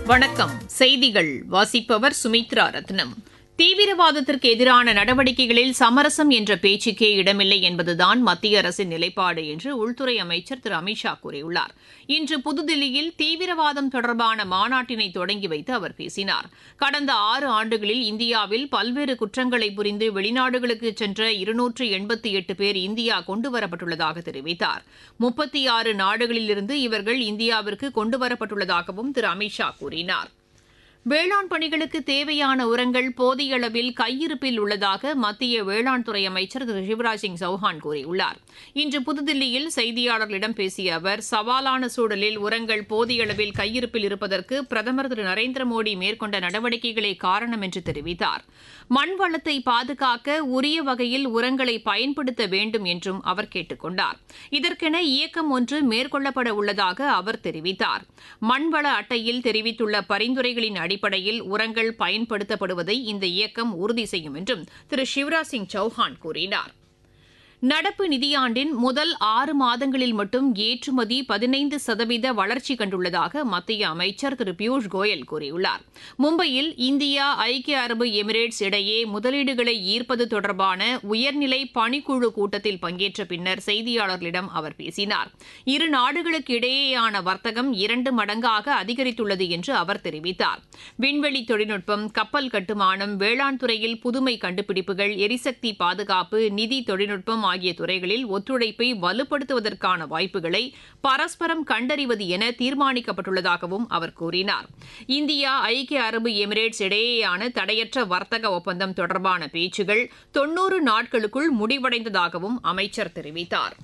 வணக்கம் செய்திகள் வாசிப்பவர் சுமித்ரா ரத்னம் தீவிரவாதத்திற்கு எதிரான நடவடிக்கைகளில் சமரசம் என்ற பேச்சுக்கே இடமில்லை என்பதுதான் மத்திய அரசின் நிலைப்பாடு என்று உள்துறை அமைச்சர் திரு அமித்ஷா கூறியுள்ளார் இன்று புதுதில்லியில் தீவிரவாதம் தொடர்பான மாநாட்டினை தொடங்கி வைத்து அவர் பேசினார் கடந்த ஆறு ஆண்டுகளில் இந்தியாவில் பல்வேறு குற்றங்களை புரிந்து வெளிநாடுகளுக்கு சென்ற இருநூற்று எண்பத்தி எட்டு பேர் இந்தியா கொண்டுவரப்பட்டுள்ளதாக தெரிவித்தார் முப்பத்தி ஆறு நாடுகளிலிருந்து இவர்கள் இந்தியாவிற்கு கொண்டுவரப்பட்டுள்ளதாகவும் திரு அமித்ஷா கூறினார் வேளாண் பணிகளுக்கு தேவையான உரங்கள் போதிய அளவில் கையிருப்பில் உள்ளதாக மத்திய வேளாண் துறை அமைச்சர் திரு சிவராஜ் சிங் சௌஹான் கூறியுள்ளார் இன்று புதுதில்லியில் செய்தியாளர்களிடம் பேசிய அவர் சவாலான சூழலில் உரங்கள் போதிய அளவில் கையிருப்பில் இருப்பதற்கு பிரதமர் திரு நரேந்திர மோடி மேற்கொண்ட நடவடிக்கைகளே காரணம் என்று தெரிவித்தார் மண் வளத்தை பாதுகாக்க உரிய வகையில் உரங்களை பயன்படுத்த வேண்டும் என்றும் அவர் கேட்டுக் கொண்டார் இதற்கென இயக்கம் ஒன்று மேற்கொள்ளப்பட உள்ளதாக அவர் தெரிவித்தார் மண்வள அட்டையில் தெரிவித்துள்ள பரிந்துரைகளின் அடிப்படையில் உரங்கள் பயன்படுத்தப்படுவதை இந்த இயக்கம் உறுதி செய்யும் என்றும் திரு சிவராஜ் சிங் சௌஹான் கூறினார் நடப்பு நிதியாண்டின் முதல் ஆறு மாதங்களில் மட்டும் ஏற்றுமதி பதினைந்து சதவீத வளர்ச்சி கண்டுள்ளதாக மத்திய அமைச்சர் திரு பியூஷ் கோயல் கூறியுள்ளார் மும்பையில் இந்தியா ஐக்கிய அரபு எமிரேட்ஸ் இடையே முதலீடுகளை ஈர்ப்பது தொடர்பான உயர்நிலை பணிக்குழு கூட்டத்தில் பங்கேற்ற பின்னர் செய்தியாளர்களிடம் அவர் பேசினார் இரு நாடுகளுக்கு இடையேயான வர்த்தகம் இரண்டு மடங்காக அதிகரித்துள்ளது என்று அவர் தெரிவித்தார் விண்வெளி தொழில்நுட்பம் கப்பல் கட்டுமானம் வேளாண் துறையில் புதுமை கண்டுபிடிப்புகள் எரிசக்தி பாதுகாப்பு நிதி தொழில்நுட்பம் ஆகிய துறைகளில் ஒத்துழைப்பை வலுப்படுத்துவதற்கான வாய்ப்புகளை பரஸ்பரம் கண்டறிவது என தீர்மானிக்கப்பட்டுள்ளதாகவும் அவர் கூறினார் இந்தியா ஐக்கிய அரபு எமிரேட்ஸ் இடையேயான தடையற்ற வர்த்தக ஒப்பந்தம் தொடர்பான பேச்சுகள் தொன்னூறு நாட்களுக்குள் முடிவடைந்ததாகவும் அமைச்சர் தெரிவித்தார்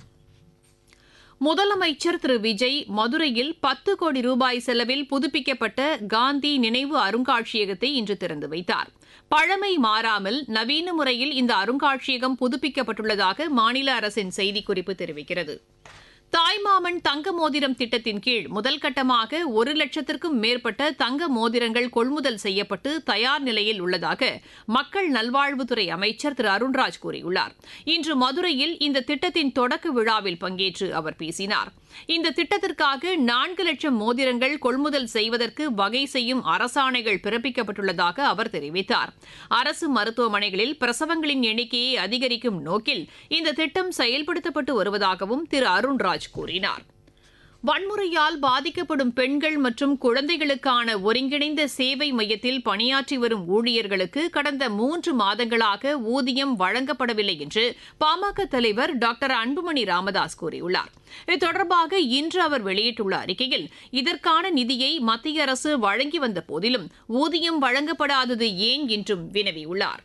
முதலமைச்சர் திரு விஜய் மதுரையில் பத்து கோடி ரூபாய் செலவில் புதுப்பிக்கப்பட்ட காந்தி நினைவு அருங்காட்சியகத்தை இன்று திறந்து வைத்தார் பழமை மாறாமல் நவீன முறையில் இந்த அருங்காட்சியகம் புதுப்பிக்கப்பட்டுள்ளதாக மாநில அரசின் செய்திக்குறிப்பு தெரிவிக்கிறது தாய்மாமன் தங்க மோதிரம் திட்டத்தின் கீழ் முதல் கட்டமாக ஒரு லட்சத்திற்கும் மேற்பட்ட தங்க மோதிரங்கள் கொள்முதல் செய்யப்பட்டு தயார் நிலையில் உள்ளதாக மக்கள் நல்வாழ்வுத்துறை அமைச்சர் திரு அருண்ராஜ் கூறியுள்ளார் இன்று மதுரையில் இந்த திட்டத்தின் தொடக்க விழாவில் பங்கேற்று அவர் பேசினார் இந்த திட்டத்திற்காக நான்கு லட்சம் மோதிரங்கள் கொள்முதல் செய்வதற்கு வகை செய்யும் அரசாணைகள் பிறப்பிக்கப்பட்டுள்ளதாக அவர் தெரிவித்தார் அரசு மருத்துவமனைகளில் பிரசவங்களின் எண்ணிக்கையை அதிகரிக்கும் நோக்கில் இந்த திட்டம் செயல்படுத்தப்பட்டு வருவதாகவும் திரு அருண்ராஜ் கூறினார் வன்முறையால் பாதிக்கப்படும் பெண்கள் மற்றும் குழந்தைகளுக்கான ஒருங்கிணைந்த சேவை மையத்தில் பணியாற்றி வரும் ஊழியர்களுக்கு கடந்த மூன்று மாதங்களாக ஊதியம் வழங்கப்படவில்லை என்று பாமக தலைவர் டாக்டர் அன்புமணி ராமதாஸ் கூறியுள்ளார் இது தொடர்பாக இன்று அவர் வெளியிட்டுள்ள அறிக்கையில் இதற்கான நிதியை மத்திய அரசு வழங்கி வந்த போதிலும் ஊதியம் வழங்கப்படாதது ஏன் என்றும் வினவியுள்ளார்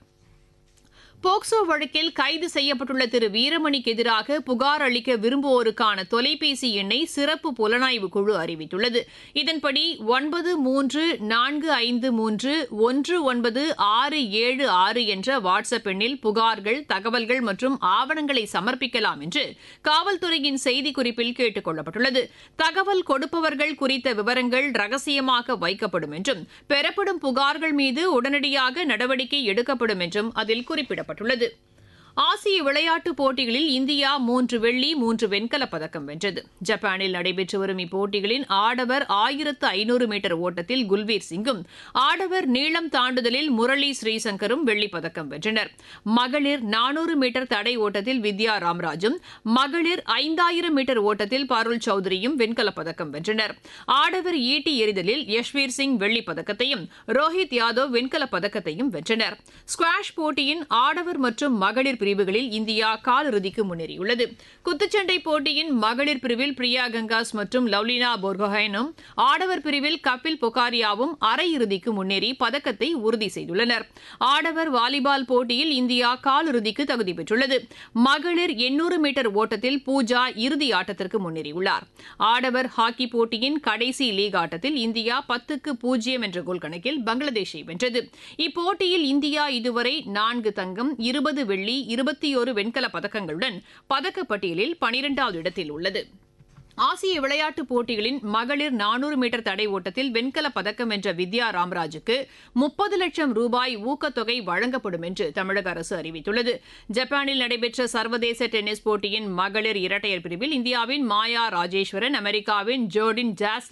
போக்சோ வழக்கில் கைது செய்யப்பட்டுள்ள திரு வீரமணிக்கு எதிராக புகார் அளிக்க விரும்புவோருக்கான தொலைபேசி எண்ணை சிறப்பு புலனாய்வு குழு அறிவித்துள்ளது இதன்படி ஒன்பது மூன்று நான்கு ஐந்து மூன்று ஒன்று ஒன்பது ஆறு ஏழு ஆறு என்ற வாட்ஸ்அப் எண்ணில் புகார்கள் தகவல்கள் மற்றும் ஆவணங்களை சமர்ப்பிக்கலாம் என்று காவல்துறையின் செய்திக்குறிப்பில் கேட்டுக் கொள்ளப்பட்டுள்ளது தகவல் கொடுப்பவர்கள் குறித்த விவரங்கள் ரகசியமாக வைக்கப்படும் என்றும் பெறப்படும் புகார்கள் மீது உடனடியாக நடவடிக்கை எடுக்கப்படும் என்றும் அதில் குறிப்பிடப்பட்டுள்ளது கூறப்பட்டுள்ளது ஆசிய விளையாட்டுப் போட்டிகளில் இந்தியா மூன்று வெள்ளி மூன்று வெண்கலப் பதக்கம் வென்றது ஜப்பானில் நடைபெற்று வரும் இப்போட்டிகளின் ஆடவர் ஆயிரத்து ஐநூறு மீட்டர் ஓட்டத்தில் குல்வீர் சிங்கும் ஆடவர் நீளம் தாண்டுதலில் முரளி ஸ்ரீசங்கரும் வெள்ளிப் பதக்கம் வென்றனர் மகளிர் நானூறு மீட்டர் தடை ஓட்டத்தில் வித்யா ராம்ராஜும் மகளிர் ஐந்தாயிரம் மீட்டர் ஓட்டத்தில் பருள் சௌத்ரியும் வெண்கலப் பதக்கம் வென்றனர் ஆடவர் ஈட்டி எறிதலில் யஷ்வீர் சிங் வெள்ளிப் பதக்கத்தையும் ரோஹித் யாதவ் வெண்கலப் பதக்கத்தையும் வென்றனர் ஸ்குவாஷ் போட்டியின் ஆடவர் மற்றும் மகளிர் பிரிவுகளில் இந்தியா காலிறுதிக்கு முன்னேறியுள்ளது குத்துச்சண்டை போட்டியின் மகளிர் பிரிவில் பிரியா கங்காஸ் மற்றும் லவ்லினா போர்கோஹைனும் ஆடவர் பிரிவில் கபில் பொகாரியாவும் அரையிறுதிக்கு முன்னேறி பதக்கத்தை உறுதி செய்துள்ளனர் ஆடவர் வாலிபால் போட்டியில் இந்தியா காலிறுதிக்கு தகுதி பெற்றுள்ளது மகளிர் எண்ணூறு மீட்டர் ஓட்டத்தில் பூஜா இறுதி ஆட்டத்திற்கு முன்னேறியுள்ளார் ஆடவர் ஹாக்கி போட்டியின் கடைசி லீக் ஆட்டத்தில் இந்தியா பத்துக்கு பூஜ்ஜியம் என்ற கோல் கணக்கில் பங்களாதேஷை வென்றது இப்போட்டியில் இந்தியா இதுவரை நான்கு தங்கம் இருபது வெள்ளி இருபத்தி ஒரு வெண்கல பதக்கங்களுடன் பதக்கப்பட்டியலில் பனிரெண்டாவது இடத்தில் உள்ளது ஆசிய விளையாட்டுப் போட்டிகளின் மகளிர் நானூறு மீட்டர் தடை ஓட்டத்தில் வெண்கலப் பதக்கம் வென்ற வித்யா ராமராஜுக்கு முப்பது லட்சம் ரூபாய் ஊக்கத்தொகை வழங்கப்படும் என்று தமிழக அரசு அறிவித்துள்ளது ஜப்பானில் நடைபெற்ற சர்வதேச டென்னிஸ் போட்டியின் மகளிர் இரட்டையர் பிரிவில் இந்தியாவின் மாயா ராஜேஸ்வரன் அமெரிக்காவின் ஜோர்டின் ஜாஸ்